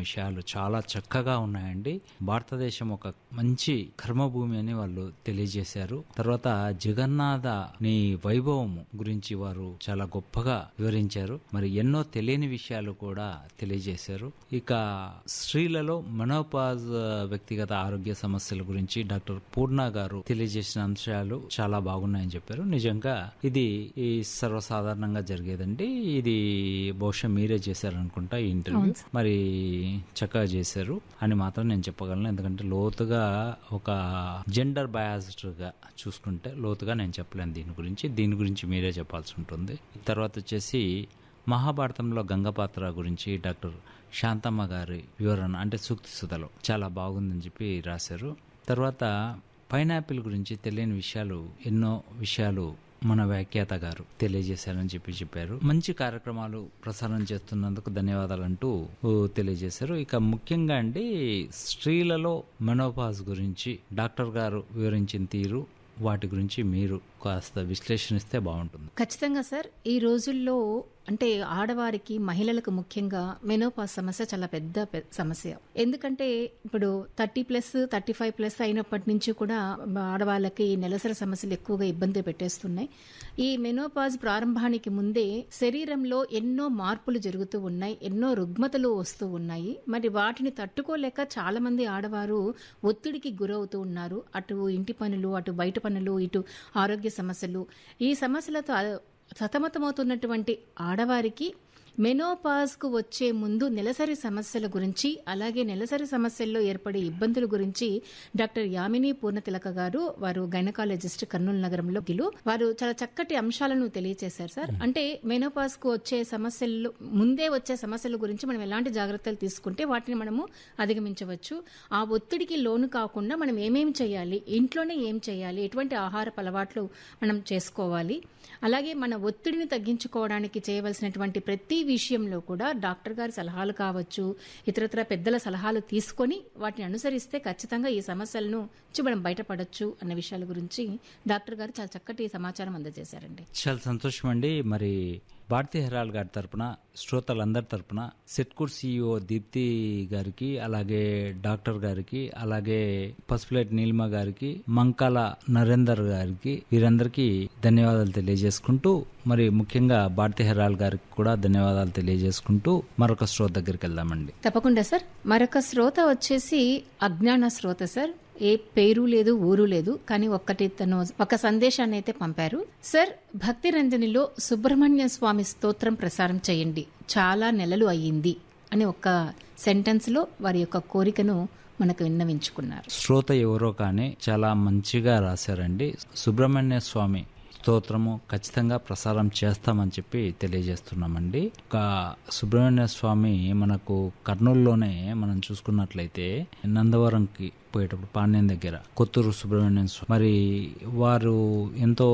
విషయాలు చాలా చక్కగా ఉన్నాయండి భారతదేశం ఒక మంచి కర్మభూమి అని వాళ్ళు తెలియజేశారు తర్వాత జగన్నాథ నీ వైభవం గురించి వారు చాలా గొప్పగా వివరించారు మరి ఎన్నో తెలియని విషయాలు కూడా తెలియజేశారు ఇక స్త్రీలలో మనోపాజ్ వ్యక్తిగత ఆరోగ్య సమస్యల గురించి డాక్టర్ పూర్ణ గారు తెలియజేసిన అంశాలు చాలా బాగున్నాయని చెప్పారు నిజంగా ఇది ఈ సర్వసాధారణంగా జరిగేదండి ఇది బహుశా మీరే చేశారనుకుంటా ఈ ఇంటర్వ్యూ మరి చక్కగా చేశారు అని మాత్రం నేను చెప్పగలను ఎందుకంటే లోతుగా ఒక జెండర్ బయాస్డ్ గా చూసుకుంటే లోతుగా నేను చెప్పలేను దీని గురించి దీని గురించి మీరే చెప్పాల్సి ఉంటుంది తర్వాత వచ్చేసి మహాభారతంలో గంగపాత్ర గురించి డాక్టర్ శాంతమ్మ గారి వివరణ అంటే సూక్తి సుధలో చాలా బాగుందని చెప్పి రాశారు తర్వాత పైనాపిల్ గురించి తెలియని విషయాలు ఎన్నో విషయాలు మన వ్యాఖ్యాత గారు తెలియజేశారని చెప్పి చెప్పారు మంచి కార్యక్రమాలు ప్రసారం చేస్తున్నందుకు ధన్యవాదాలు అంటూ ఓ, తెలియజేశారు ఇక ముఖ్యంగా అండి స్త్రీలలో మెనోపాజ్ గురించి డాక్టర్ గారు వివరించిన తీరు వాటి గురించి మీరు కాస్త విశ్లేషణిస్తే బాగుంటుంది ఖచ్చితంగా సార్ ఈ రోజుల్లో అంటే ఆడవారికి మహిళలకు ముఖ్యంగా మెనోపాస్ సమస్య చాలా పెద్ద పె- సమస్య ఎందుకంటే ఇప్పుడు thirty plus thirty five plus అయినప్పటి నుంచి కూడా ఆడవాళ్ళకి నెలసరి సమస్యలు ఎక్కువగా ఇబ్బంది పెట్టేస్తున్నాయి ఈ మెనోపాజ్ ప్రారంభానికి ముందే శరీరంలో ఎన్నో మార్పులు జరుగుతూ ఉన్నాయి ఎన్నో రుగ్మతలు వస్తూ ఉన్నాయి మరి వాటిని తట్టుకోలేక చాలా మంది ఆడవారు ఒత్తిడికి గురవుతూ ఉన్నారు అటు ఇంటి పనులు అటు బయట పనులు ఇటు ఆరోగ్య సమస్యలు ఈ సమస్యలతో ఆ- సతమతమవుతున్నటువంటి ఆడవారికి మెనోపాజ్కు వచ్చే ముందు నెలసరి సమస్యల గురించి అలాగే నెలసరి సమస్యల్లో ఏర్పడే ఇబ్బందుల గురించి డాక్టర్ యామిని పూర్ణతిలక గారు వారు గైనకాలజిస్ట్ కర్నూలు నగరంలో గిలు వారు చాలా చక్కటి అంశాలను తెలియజేశారు సార్ అంటే మెనోపాజ్కు వచ్చే సమస్యలు ముందే వచ్చే సమస్యల గురించి మనం ఎలాంటి జాగ్రత్తలు తీసుకుంటే వాటిని మనము అధిగమించవచ్చు ఆ ఒత్తిడికి లోను కాకుండా మనం ఏమేమి చేయాలి ఇంట్లోనే ఏం చేయాలి ఎటువంటి ఆహారపు అలవాట్లు మనం చేసుకోవాలి అలాగే మన ఒత్తిడిని తగ్గించుకోవడానికి చేయవలసినటువంటి ప్రతి విషయంలో కూడా డాక్టర్ గారి సలహాలు కావచ్చు ఇతరత్ర పెద్దల సలహాలు తీసుకొని వాటిని అనుసరిస్తే ఖచ్చితంగా ఈ సమస్యలను నుంచి మనం బయటపడొచ్చు అన్న విషయాల గురించి డాక్టర్ గారు చాలా చక్కటి సమాచారం అందజేశారండి చాలా సంతోషం అండి మరి భారతీ హెరాల్ గారి తరపున శ్రోతలందరి తరపున సెట్కూర్ సిఇఓ దీప్తి గారికి అలాగే డాక్టర్ గారికి అలాగే పసుపులేటి నీలిమ గారికి మంకాల నరేందర్ గారికి వీరందరికీ ధన్యవాదాలు తెలియజేసుకుంటూ మరి ముఖ్యంగా భారతీ హెరాల్ గారికి కూడా ధన్యవాదాలు తెలియజేసుకుంటూ మరొక శ్రోత దగ్గరికి వెళ్దామండి తప్పకుండా సార్ మరొక శ్రోత వచ్చేసి అజ్ఞాన శ్రోత సార్ ఏ పేరు లేదు ఊరు లేదు కానీ ఒక్కటి తను ఒక సందేశాన్ని అయితే పంపారు సార్ భక్తి రంజనిలో సుబ్రహ్మణ్య స్వామి స్తోత్రం ప్రసారం చేయండి చాలా నెలలు అయ్యింది అని ఒక సెంటెన్స్ లో వారి యొక్క కోరికను మనకు విన్నవించుకున్నారు శ్రోత ఎవరో కానీ చాలా మంచిగా రాశారండి సుబ్రహ్మణ్య స్వామి స్తోత్రము ఖచ్చితంగా ప్రసారం చేస్తామని చెప్పి తెలియజేస్తున్నామండి ఒక సుబ్రహ్మణ్య స్వామి మనకు కర్నూలులోనే మనం చూసుకున్నట్లయితే నందవరంకి పోయేటప్పుడు పాండ్యం దగ్గర కొత్తూరు సుబ్రహ్మణ్యం స్వామి మరి వారు ఎంతో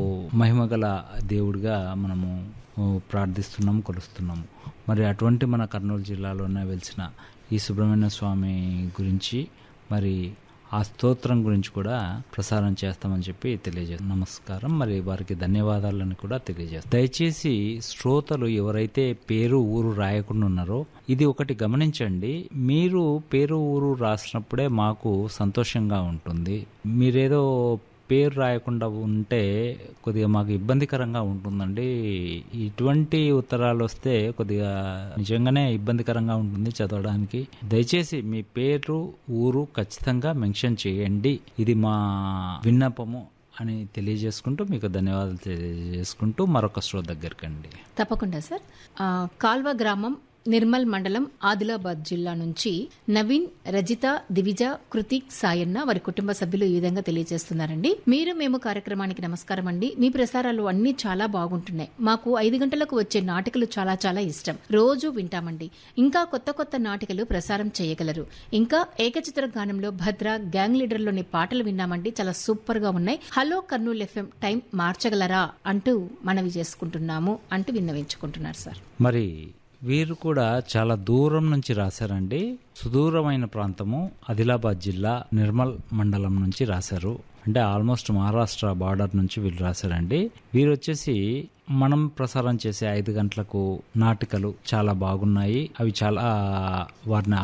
మహిమగల దేవుడిగా మనము ప్రార్థిస్తున్నాము కొలుస్తున్నాము మరి అటువంటి మన కర్నూలు జిల్లాలోనే వెలిసిన ఈ సుబ్రహ్మణ్య స్వామి గురించి మరి ఆ స్తోత్రం గురించి కూడా ప్రసారం చేస్తామని చెప్పి తెలియజేస్తాం నమస్కారం మరి వారికి ధన్యవాదాలను కూడా తెలియజేస్తాం దయచేసి శ్రోతలు ఎవరైతే పేరు ఊరు రాయకుండా ఉన్నారో ఇది ఒకటి గమనించండి మీరు పేరు ఊరు రాసినప్పుడే మాకు సంతోషంగా ఉంటుంది మీరేదో పేరు రాయకుండా ఉంటే కొద్దిగా మాకు ఇబ్బందికరంగా ఉంటుందండి ఇటువంటి ఉత్తరాలు వస్తే కొద్దిగా నిజంగానే ఇబ్బందికరంగా ఉంటుంది చదవడానికి దయచేసి మీ పేరు ఊరు ఖచ్చితంగా మెన్షన్ చేయండి ఇది మా విన్నపము అని తెలియజేసుకుంటూ మీకు ధన్యవాదాలు తెలియజేసుకుంటూ మరొక శ్రోత దగ్గరకండి తప్పకుండా సార్ ఆ, కాల్వ గ్రామం నిర్మల్ మండలం ఆదిలాబాద్ జిల్లా నుంచి నవీన్ రజిత దివిజ కృతిక్ సాయన్న వారి కుటుంబ సభ్యులు ఈ విధంగా తెలియజేస్తున్నారండి మీరు మేము కార్యక్రమానికి నమస్కారం అండి మీ ప్రసారాలు అన్ని చాలా బాగుంటున్నాయి మాకు ఐదు గంటలకు వచ్చే నాటికలు చాలా చాలా ఇష్టం రోజు వింటామండి ఇంకా కొత్త కొత్త నాటికలు ప్రసారం చేయగలరు ఇంకా ఏకచిత్ర గానంలో భద్ర గ్యాంగ్ లీడర్లోని పాటలు విన్నామండి చాలా సూపర్ గా ఉన్నాయి హలో కర్నూలు ఎఫ్ఎం టైం మార్చగలరా అంటూ మనవి చేసుకుంటున్నాము అంటూ విన్నవించుకుంటున్నారు సార్ మరి వీరు కూడా చాలా దూరం నుంచి రాశారండి సుదూరమైన ప్రాంతము ఆదిలాబాద్ జిల్లా నిర్మల్ మండలం నుంచి రాశారు అంటే ఆల్మోస్ట్ మహారాష్ట్ర బార్డర్ నుంచి వీళ్ళు రాశారండి వీరు వచ్చేసి మనం ప్రసారం చేసే ఐదు గంటలకు నాటికలు చాలా బాగున్నాయి అవి చాలా వారిని